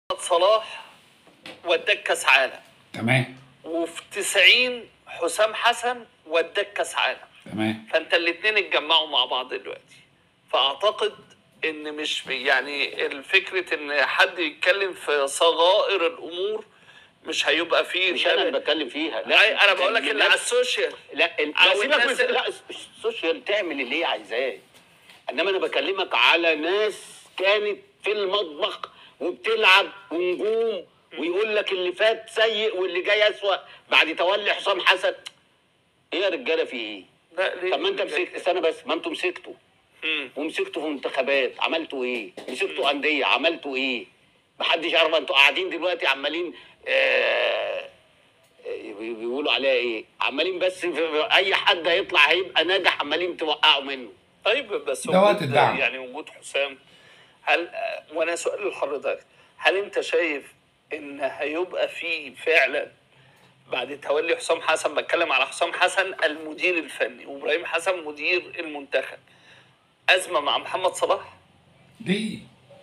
صلاح وداك كاس عالم تمام وفي 90 حسام حسن وداك كاس عالم تمام فانت الاثنين اتجمعوا مع بعض دلوقتي فاعتقد ان مش يعني الفكره ان حد يتكلم في صغائر الامور مش هيبقى فيه مش انا اللي بتكلم فيها لا انا بقول لك اللي على السوشيال لا ال- أو لا سيبك الناس من اللي- لا السوشيال تعمل اللي هي عايزاه انما انا بكلمك على ناس كانت في المطبخ وبتلعب ونجوم ويقول لك اللي فات سيء واللي جاي اسوأ بعد تولي حسام حسن ايه يا رجاله في ايه؟ لا ليه طب ما انت مسكت استنى بس ما انتوا مسكتوا مم. ومسكتوا في منتخبات عملتوا ايه؟ مسكتوا انديه عملتوا ايه؟ محدش يعرف انتوا قاعدين دلوقتي عمالين آه آه، بيقولوا عليها ايه؟ عمالين بس في في اي حد هيطلع هيبقى ناجح عمالين توقعوا منه. طيب بس ده وقت وجود- الدعم. يعني وجود حسام هل وانا سؤال لحضرتك هل انت شايف ان هيبقى في فعلا بعد تولي حسام حسن بتكلم على حسام حسن المدير الفني وابراهيم حسن مدير المنتخب ازمه مع محمد صلاح ليه؟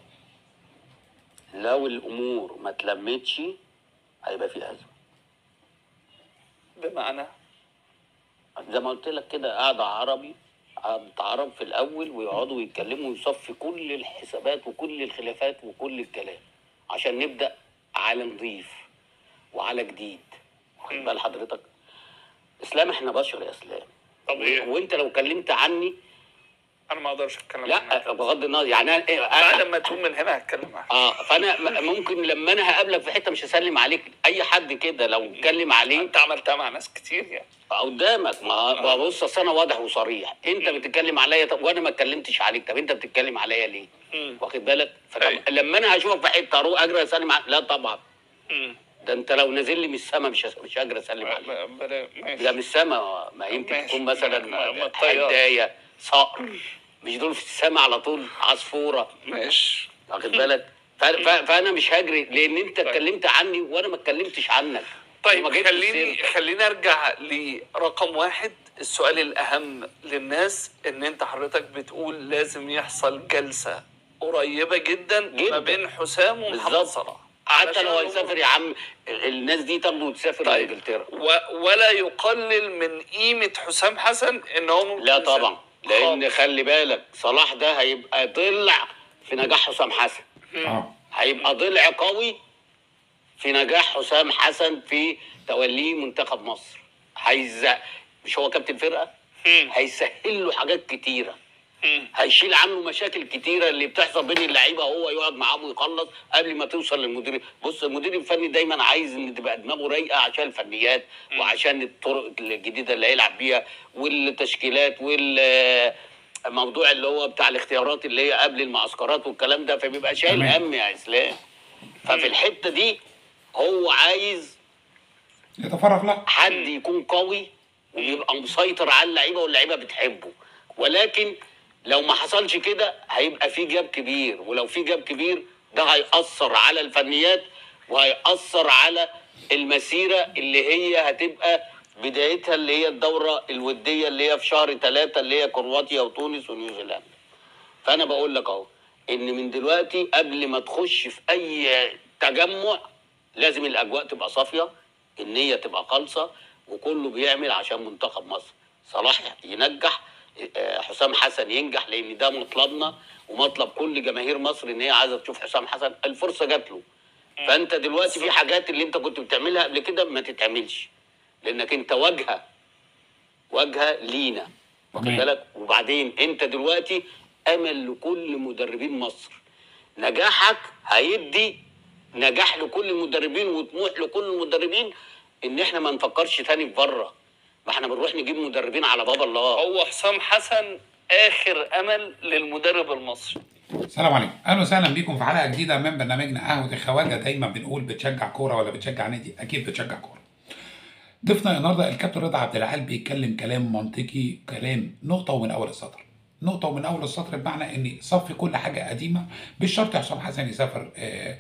لو الامور ما اتلمتش هيبقى في ازمه. بمعنى زي ما قلت لك كده قاعده عربي قعدة عرب في الاول ويقعدوا يتكلموا ويصفي كل الحسابات وكل الخلافات وكل الكلام عشان نبدا على نظيف وعلى جديد واخد بال حضرتك اسلام احنا بشر يا اسلام طبيعي وانت لو كلمت عني انا ما اقدرش اتكلم لا عنها. بغض النظر يعني أنا- بعد أنا ما تقوم من هنا هتكلم معاك اه فانا م- ممكن لما انا هقابلك في حته مش هسلم عليك اي حد كده لو اتكلم عليه انت عملتها مع ناس كتير يعني قدامك ما ما بص اصل انا واضح وصريح انت بتتكلم عليا طب وانا ما اتكلمتش عليك طب انت بتتكلم عليا ليه؟ مم. واخد بالك؟ أيوة. فطب لما انا هشوفك في حته اروح اجري اسلم عليك لا طبعا مم. ده انت لو نازل لي من السما مش هس- مش هاجري اسلم عليك ب- بلا- ماشي. ده من السما ما يمكن ماشي. تكون ما- مثلا ما الطيارة. حدايه صقر مش دول في السما على طول عصفوره ماشي واخد بالك؟ ف- ف- فانا مش هجري لان انت اتكلمت عني وانا ما اتكلمتش عنك طيب وما جبتش خليني سيرتك. خليني ارجع لرقم واحد السؤال الاهم للناس ان انت حضرتك بتقول لازم يحصل جلسه قريبه جدا, جداً. ما بين حسام ومحمد بالظبط. صلاح حتى لو علشان هيسافر يا عم الناس دي تاخده وتسافر طيب. لانجلترا و- ولا يقلل من قيمه حسام حسن ان هو ممكن لا يسافر. طبعا لان خالص. خلي بالك صلاح ده هيبقى ضلع في نجاح حسام حسن اه هيبقى ضلع قوي في نجاح حسام حسن في توليه منتخب مصر هيز مش هو كابتن فرقه مم. هيسهل له حاجات كتيره مم. هيشيل عنه مشاكل كتيره اللي بتحصل بين اللعيبه هو يقعد معاهم ويخلص قبل ما توصل للمدير بص المدير الفني دايما عايز ان تبقى دماغه رايقه عشان الفنيات وعشان الطرق الجديده اللي هيلعب بيها والتشكيلات والموضوع اللي هو بتاع الاختيارات اللي هي قبل المعسكرات والكلام ده فبيبقى شايل تمام. هم يا اسلام ففي الحته دي هو عايز يتفرغ له حد يكون قوي ويبقى مسيطر على اللعيبه واللعيبه بتحبه ولكن لو ما حصلش كده هيبقى في جاب كبير ولو في جاب كبير ده هيأثر على الفنيات وهيأثر على المسيرة اللي هي هتبقى بدايتها اللي هي الدورة الودية اللي هي في شهر ثلاثة اللي هي كرواتيا وتونس ونيوزيلندا فأنا بقول لك أهو إن من دلوقتي قبل ما تخش في أي تجمع لازم الأجواء تبقى صافية النية تبقى خالصة وكله بيعمل عشان منتخب مصر صلاح ينجح آه، حسام حسن ينجح لان ده مطلبنا ومطلب كل جماهير مصر ان هي عايزه تشوف حسام حسن الفرصه جات له فانت دلوقتي في حاجات اللي انت كنت بتعملها قبل كده ما تتعملش لانك انت واجهه واجهه لينا واخد تمام. بالك وبعدين انت دلوقتي امل لكل مدربين مصر نجاحك هيدي نجاح لكل المدربين وطموح لكل المدربين ان احنا ما نفكرش تاني في بره ما احنا بنروح نجيب مدربين على باب الله هو حسام حسن اخر امل للمدرب المصري السلام عليكم اهلا وسهلا بيكم في حلقه جديده من برنامجنا قهوه الخواجه دايما بنقول بتشجع كوره ولا بتشجع نادي اكيد بتشجع كوره ضيفنا النهارده الكابتن رضا عبد العال بيتكلم كلام منطقي كلام نقطه ومن اول السطر نقطة ومن أول السطر بمعنى إن صفي كل حاجة قديمة مش شرط حسام حسن يسافر آه،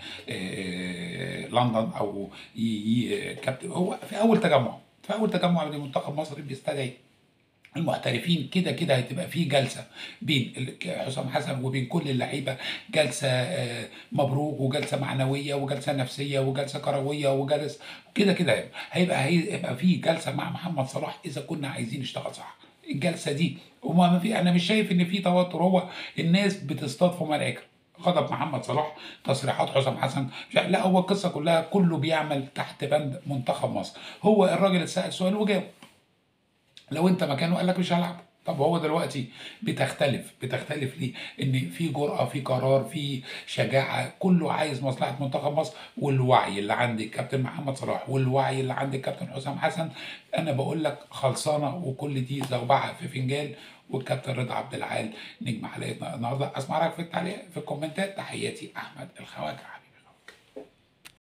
آه، لندن أو ي- ي- كابتن هو في أول تجمع في أول تجمع لمنتخب مصر بيستدعي المحترفين كده كده هتبقى في جلسه بين ال- حسام حسن وبين كل اللعيبه جلسه آه، مبروك وجلسه معنويه وجلسه نفسيه وجلسه كرويه وجلسه كده كده هيبقى هيبقى في جلسه مع محمد صلاح اذا كنا عايزين نشتغل صح الجلسه دي وما ما في انا مش شايف ان في توتر هو الناس بتصطاد في مراكب غضب محمد صلاح تصريحات حسام حسن مش لا هو القصه كلها كله بيعمل تحت بند منتخب مصر هو الراجل اللي سال سؤال وجاوب لو انت مكانه قال لك مش هلعب طب هو دلوقتي بتختلف بتختلف ليه ان في جرأة في قرار في شجاعة كله عايز مصلحة منتخب مصر والوعي اللي عند الكابتن محمد صلاح والوعي اللي عند الكابتن حسام حسن انا بقول لك خلصانة وكل دي زوبعة في فنجان والكابتن رضا عبد العال نجم حلقتنا النهارده اسمع رايك في التعليق في الكومنتات تحياتي احمد الخواجه